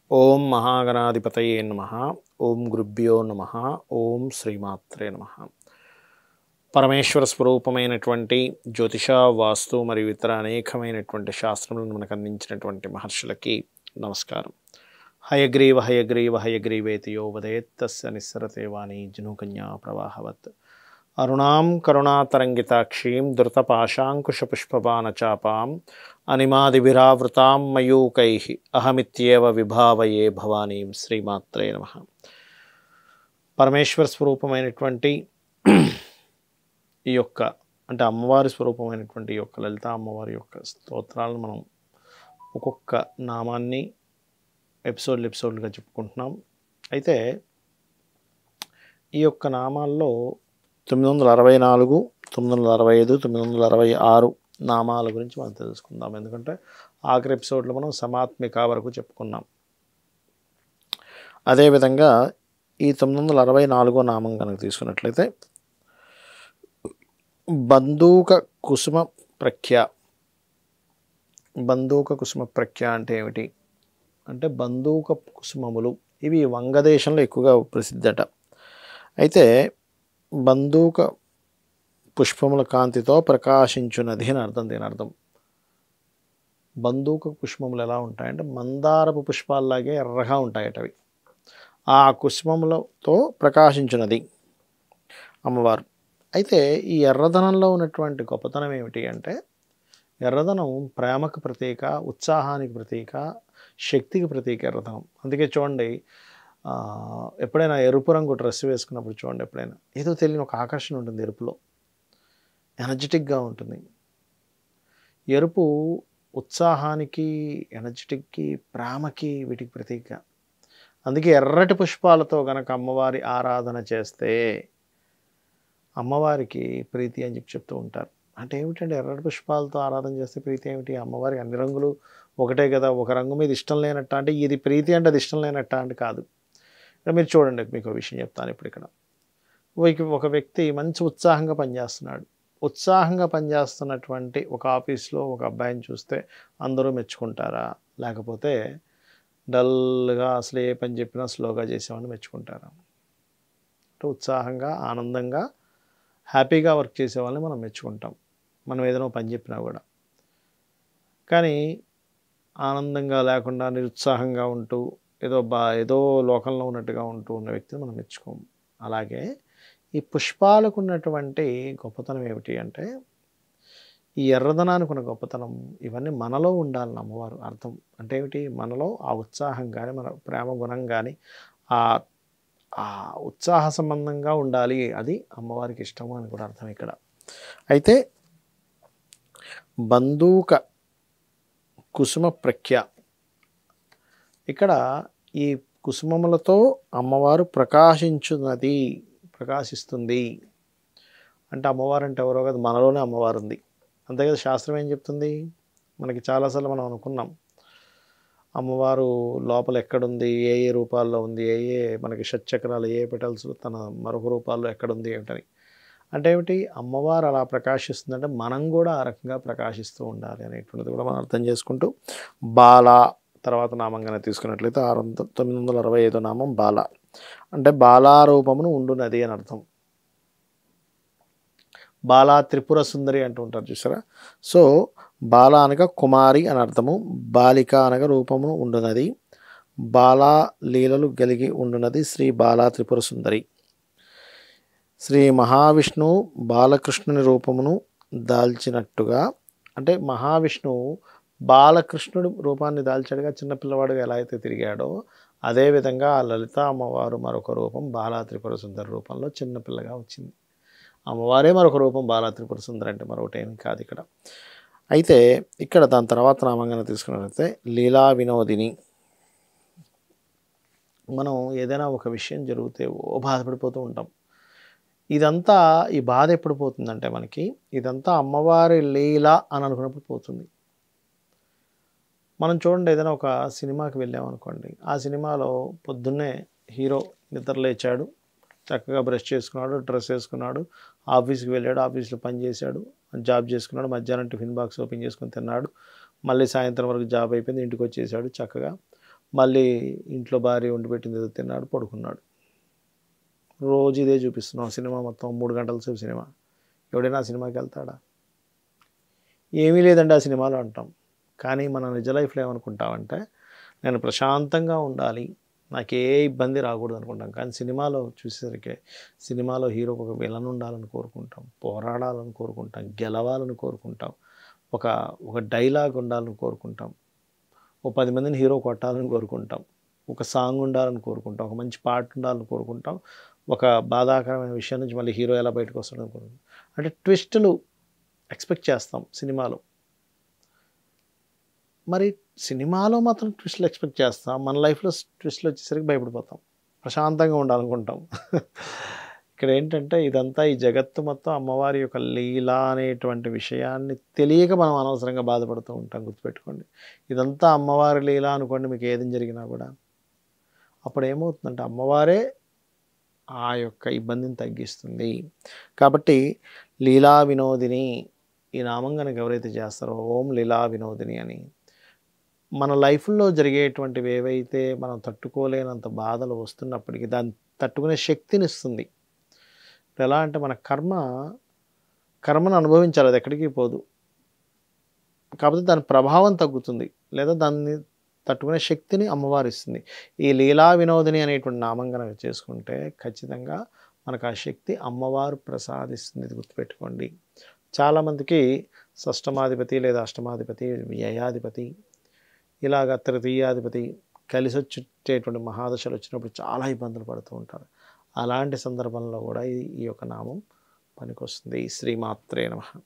ఓం మహాగణాధిపతయే నమ ఓం గురుభ్యో నమ ఓం శ్రీమాత్రే నమ పరమేశ్వర స్వరూపమైనటువంటి జ్యోతిష వాస్తు మరియు ఇతర అనేకమైనటువంటి శాస్త్రములను మనకు అందించినటువంటి మహర్షులకి నమస్కారం హయగ్రీవ హయగ్రీవ హయగ్రీవేతి యో వదేత్తస్య నిస్సరతే వాణి జనుకన్యా ప్రవాహవత్ అరుణాం కరుణాతరంగితాక్షీం ధృతపాశాంకుశపుష్పబాణచాపాం అనిమాదిభిరావృతాం మయూకై అహమిత్యేవ విభావయే భవానీం శ్రీమాత్రే నమ పరమేశ్వర స్వరూపమైనటువంటి ఈ యొక్క అంటే అమ్మవారి స్వరూపమైనటువంటి ఈ యొక్క లలిత అమ్మవారి యొక్క స్తోత్రాలను మనం ఒక్కొక్క నామాన్ని ఎపిసోడ్లు ఎపిసోడ్లుగా చెప్పుకుంటున్నాం అయితే ఈ యొక్క నామాల్లో తొమ్మిది వందల అరవై నాలుగు తొమ్మిది వందల అరవై ఐదు తొమ్మిది వందల అరవై ఆరు నామాల గురించి మనం తెలుసుకుందాం ఎందుకంటే ఆఖరి ఎపిసోడ్లో మనం సమాత్మిక వరకు చెప్పుకున్నాం అదేవిధంగా ఈ తొమ్మిది వందల అరవై నాలుగో నామం కనుక తీసుకున్నట్లయితే బందూక కుసుమ ప్రఖ్య బందూక కుసుమ ప్రఖ్య అంటే ఏమిటి అంటే బందూక కుసుమములు ఇవి వంగదేశంలో ఎక్కువగా ప్రసిద్ధట అయితే బందూక పుష్పముల కాంతితో ప్రకాశించున్నది అని అర్థం దీని అర్థం బందూక పుష్పములు ఎలా ఉంటాయంటే మందారపు పుష్పాల్లాగే ఎర్రగా ఉంటాయట అవి ఆ కుష్మములతో ప్రకాశించున్నది అమ్మవారు అయితే ఈ ఎర్రదనంలో ఉన్నటువంటి గొప్పతనం ఏమిటి అంటే ఎర్రదనం ప్రేమకు ప్రతీక ఉత్సాహానికి ప్రతీక శక్తికి ప్రతీక ఎర్రదనం అందుకే చూడండి ఆ, ఎప్పుడైనా ఎరుపు రంగు డ్రెస్ వేసుకున్నప్పుడు చూడండి ఎప్పుడైనా ఏదో తెలియని ఒక ఆకర్షణ ఉంటుంది ఎరుపులో ఎనర్జెటిక్గా ఉంటుంది ఎరుపు ఉత్సాహానికి ఎనర్జెటిక్కి ప్రేమకి వీటికి ప్రతీక అందుకే ఎర్రటి పుష్పాలతో గనక అమ్మవారి ఆరాధన చేస్తే అమ్మవారికి ప్రీతి అని చెప్పి చెప్తూ ఉంటారు అంటే ఏమిటంటే ఎర్రటి పుష్పాలతో ఆరాధన చేస్తే ప్రీతి ఏమిటి అమ్మవారికి అన్ని రంగులు ఒకటే కదా ఒక రంగు మీద ఇష్టం లేనట్ట అంటే ఇది ప్రీతి అంటే అది ఇష్టం లేనట్ట అంటే కాదు ఇక్కడ మీరు చూడండి మీకు ఒక విషయం చెప్తాను ఇప్పుడు ఇక్కడ ఒక- ఒక వ్యక్తి మంచి ఉత్సాహంగా పనిచేస్తున్నాడు ఉత్సాహంగా పనిచేస్తున్నటువంటి ఒక ఆఫీస్లో ఒక అబ్బాయిని చూస్తే అందరూ మెచ్చుకుంటారా లేకపోతే డల్గా అసలు ఏ పని చెప్పినా స్లోగా చేసేవాడిని మెచ్చుకుంటారా అంటే ఉత్సాహంగా ఆనందంగా హ్యాపీగా వర్క్ చేసే వాళ్ళని మనం మెచ్చుకుంటాం మనం ఏదైనా ఒక పని చెప్పినా కూడా కానీ ఆనందంగా లేకుండా నిరుత్సాహంగా ఉంటూ ఏదో బా ఏదో లోకంలో ఉన్నట్టుగా ఉంటూ ఉన్న వ్యక్తిని మనం మెచ్చుకోము అలాగే ఈ పుష్పాలకు ఉన్నటువంటి గొప్పతనం ఏమిటి అంటే ఈ ఎర్రదనానికి ఉన్న గొప్పతనం ఇవన్నీ మనలో ఉండాలని అమ్మవారు అర్థం అంటే ఏమిటి మనలో ఆ ఉత్సాహం కానీ మన ప్రేమ గుణం కానీ ఆ ఆ ఉత్సాహ సంబంధంగా ఉండాలి అది అమ్మవారికి ఇష్టము అని కూడా అర్థం ఇక్కడ అయితే బందూక కుసుమ ప్రఖ్య ఇక్కడ ఈ కుసుమములతో అమ్మవారు ప్రకాశించున్నది ప్రకాశిస్తుంది అంటే అమ్మవారు అంటే ఎవరో కదా మనలోనే అమ్మవారు ఉంది అంతే కదా శాస్త్రం ఏం చెప్తుంది మనకి చాలాసార్లు మనం అనుకున్నాం అమ్మవారు లోపల ఎక్కడుంది ఏ ఏ రూపాల్లో ఉంది ఏ ఏ మనకి షట్చక్రాలు ఏ పెటల్స్ తన మరొక రూపాల్లో ఎక్కడుంది ఏమిటని అంటే ఏమిటి అమ్మవారు అలా ప్రకాశిస్తుందంటే మనం కూడా ఆ రకంగా ప్రకాశిస్తూ ఉండాలి అనేటువంటిది కూడా మనం అర్థం చేసుకుంటూ బాల తర్వాత నామంగానే తీసుకున్నట్లయితే ఆరు వందల తొమ్మిది వందల అరవై ఐదో నామం బాల అంటే బాలారూపమును ఉండునది అని అర్థం బాలా త్రిపుర సుందరి అంటూ ఉంటారు చూసారా సో బాల అనగా కుమారి అని అర్థము బాలిక అనగా రూపమును ఉండునది బాలా లీలలు కలిగి ఉండునది శ్రీ బాలా త్రిపుర సుందరి శ్రీ మహావిష్ణువు బాలకృష్ణుని రూపమును దాల్చినట్టుగా అంటే మహావిష్ణువు బాలకృష్ణుడు రూపాన్ని దాల్చాడుగా చిన్నపిల్లవాడుగా ఎలా అయితే తిరిగాడో అదేవిధంగా ఆ లలిత అమ్మవారు మరొక రూపం బాలా త్రిపుర సుందరి రూపంలో చిన్నపిల్లగా వచ్చింది అమ్మవారే మరొక రూపం బాలా త్రిపుర సుందరి అంటే మరొకటి ఏమి కాదు ఇక్కడ అయితే ఇక్కడ దాని తర్వాత నామంగా తీసుకున్నట్లయితే లీలా వినోదిని మనం ఏదైనా ఒక విషయం జరిగితే ఓ బాధపడిపోతూ ఉంటాం ఇదంతా ఈ బాధ ఎప్పుడు పోతుందంటే మనకి ఇదంతా అమ్మవారి లీల అని అనుకున్నప్పుడు పోతుంది మనం చూడండి ఏదైనా ఒక సినిమాకి వెళ్ళామనుకోండి ఆ సినిమాలో పొద్దున్నే హీరో నిద్ర లేచాడు చక్కగా బ్రష్ చేసుకున్నాడు డ్రెస్ వేసుకున్నాడు ఆఫీస్కి వెళ్ళాడు ఆఫీస్లో పని చేశాడు జాబ్ చేసుకున్నాడు మధ్యాహ్నం టిఫిన్ బాక్స్ ఓపెన్ చేసుకొని తిన్నాడు మళ్ళీ సాయంత్రం వరకు జాబ్ అయిపోయింది ఇంటికి వచ్చేసాడు చక్కగా మళ్ళీ ఇంట్లో భార్య వండి పెట్టింది ఏదో తిన్నాడు పడుకున్నాడు రోజు ఇదే చూపిస్తున్నాం సినిమా మొత్తం మూడు గంటల సేపు సినిమా ఎవడైనా ఆ సినిమాకి వెళ్తాడా ఏమీ లేదండి ఆ సినిమాలో అంటాం కానీ మన నిజ లైఫ్లో ఏమనుకుంటామంటే నేను ప్రశాంతంగా ఉండాలి నాకు ఏ ఇబ్బంది రాకూడదు అనుకుంటాం కానీ సినిమాలో చూసేసరికి సినిమాలో హీరోకి ఒక విలన్ ఉండాలని కోరుకుంటాం పోరాడాలని కోరుకుంటాం గెలవాలని కోరుకుంటాం ఒక ఒక డైలాగ్ ఉండాలని కోరుకుంటాం ఓ పది మందిని హీరో కొట్టాలని కోరుకుంటాం ఒక సాంగ్ ఉండాలని కోరుకుంటాం ఒక మంచి పాట ఉండాలని కోరుకుంటాం ఒక బాధాకరమైన విషయం నుంచి మళ్ళీ హీరో ఎలా బయటకు వస్తాడని కోరుకుంటాం అంటే ట్విస్టులు ఎక్స్పెక్ట్ చేస్తాం సినిమాలో మరి సినిమాలో మాత్రం ట్విస్టులు ఎక్స్పెక్ట్ చేస్తాం మన లైఫ్లో ట్విస్టులు వచ్చేసరికి భయపడిపోతాం ప్రశాంతంగా ఉండాలనుకుంటాం ఇక్కడ ఏంటంటే ఇదంతా ఈ జగత్తు మొత్తం అమ్మవారి యొక్క లీల అనేటువంటి విషయాన్ని తెలియక మనం అనవసరంగా బాధపడుతూ ఉంటాం గుర్తుపెట్టుకోండి ఇదంతా అమ్మవారి లీల అనుకోండి మీకు ఏది జరిగినా కూడా అప్పుడు ఏమవుతుందంటే అమ్మవారే ఆ యొక్క ఇబ్బందిని తగ్గిస్తుంది కాబట్టి లీలా వినోదిని ఈ నామం కనుక ఎవరైతే చేస్తారో ఓం లీలా వినోదిని అని మన లైఫ్లో జరిగేటువంటివి ఏవైతే మనం తట్టుకోలేనంత బాధలు వస్తున్నప్పటికీ దాన్ని తట్టుకునే శక్తిని ఇస్తుంది ఇప్పుడు ఎలా అంటే మన కర్మ కర్మను అనుభవించాలి అది ఎక్కడికి పోదు కాకపోతే దాని ప్రభావం తగ్గుతుంది లేదా దాన్ని తట్టుకునే శక్తిని అమ్మవారు ఇస్తుంది ఈ లీలా వినోదిని అనేటువంటి నామం కనుక చేసుకుంటే ఖచ్చితంగా మనకు ఆ శక్తి అమ్మవారు ప్రసాదిస్తుంది ఇది గుర్తుపెట్టుకోండి చాలామందికి షష్టమాధిపతి లేదా అష్టమాధిపతి వ్యయాధిపతి ఇలాగ తృతీయాధిపతి కలిసి వచ్చేటువంటి మహాదశలు వచ్చినప్పుడు చాలా ఇబ్బందులు పడుతూ ఉంటారు అలాంటి సందర్భంలో కూడా ఈ ఈ యొక్క నామం పనికొస్తుంది శ్రీమాత్రే నమ